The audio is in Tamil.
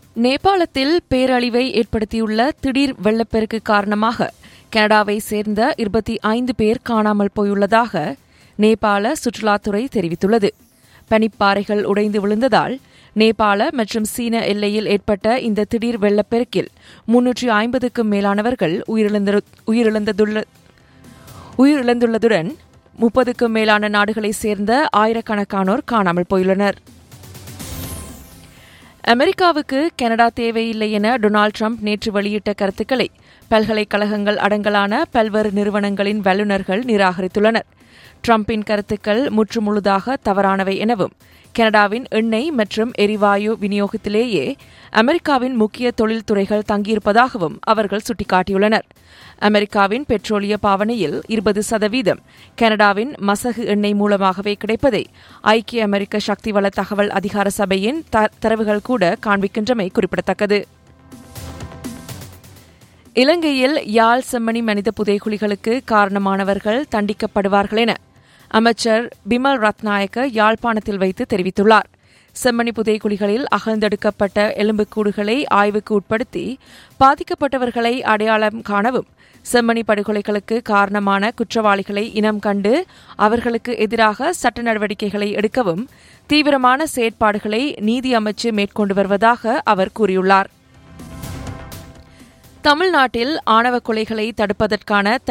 நேபாளத்தில் பேரழிவை ஏற்படுத்தியுள்ள திடீர் வெள்ளப்பெருக்கு காரணமாக கனடாவை சேர்ந்த இருபத்தி ஐந்து பேர் காணாமல் போயுள்ளதாக நேபாள சுற்றுலாத்துறை தெரிவித்துள்ளது பனிப்பாறைகள் உடைந்து விழுந்ததால் நேபாள மற்றும் சீன எல்லையில் ஏற்பட்ட இந்த திடீர் வெள்ளப்பெருக்கில் முன்னூற்றி ஐம்பதுக்கும் மேலானவர்கள் உயிரிழந்துள்ள உயிரிழந்துள்ளதுடன் முப்பதுக்கும் மேலான நாடுகளைச் சேர்ந்த ஆயிரக்கணக்கானோர் காணாமல் போயுள்ளனர் அமெரிக்காவுக்கு கனடா தேவையில்லை என டொனால்டு ட்ரம்ப் நேற்று வெளியிட்ட கருத்துக்களை பல்கலைக்கழகங்கள் அடங்கலான பல்வேறு நிறுவனங்களின் வல்லுநர்கள் நிராகரித்துள்ளனர் ட்ரம்பின் கருத்துக்கள் முற்றுமுழுதாக தவறானவை எனவும் கனடாவின் எண்ணெய் மற்றும் எரிவாயு விநியோகத்திலேயே அமெரிக்காவின் முக்கிய தொழில்துறைகள் தங்கியிருப்பதாகவும் அவர்கள் சுட்டிக்காட்டியுள்ளனர் அமெரிக்காவின் பெட்ரோலிய பாவனையில் இருபது சதவீதம் கனடாவின் மசகு எண்ணெய் மூலமாகவே கிடைப்பதை ஐக்கிய அமெரிக்க சக்தி வள தகவல் அதிகார சபையின் தரவுகள் கூட காண்பிக்கின்றமை குறிப்பிடத்தக்கது இலங்கையில் யாழ் செம்மணி மனித புதைகுழிகளுக்கு காரணமானவர்கள் தண்டிக்கப்படுவார்கள் என அமைச்சர் பிமல் ரத்நாயக்க யாழ்ப்பாணத்தில் வைத்து தெரிவித்துள்ளார் செம்மணி புதைக்குழிகளில் அகழ்ந்தெடுக்கப்பட்ட எலும்புக்கூடுகளை ஆய்வுக்கு உட்படுத்தி பாதிக்கப்பட்டவர்களை அடையாளம் காணவும் செம்மணி படுகொலைகளுக்கு காரணமான குற்றவாளிகளை இனம் கண்டு அவர்களுக்கு எதிராக சட்ட நடவடிக்கைகளை எடுக்கவும் தீவிரமான செயற்பாடுகளை நீதி அமைச்சு மேற்கொண்டு வருவதாக அவர் கூறியுள்ளார் தமிழ்நாட்டில் ஆணவ கொலைகளை தடுப்பதற்கான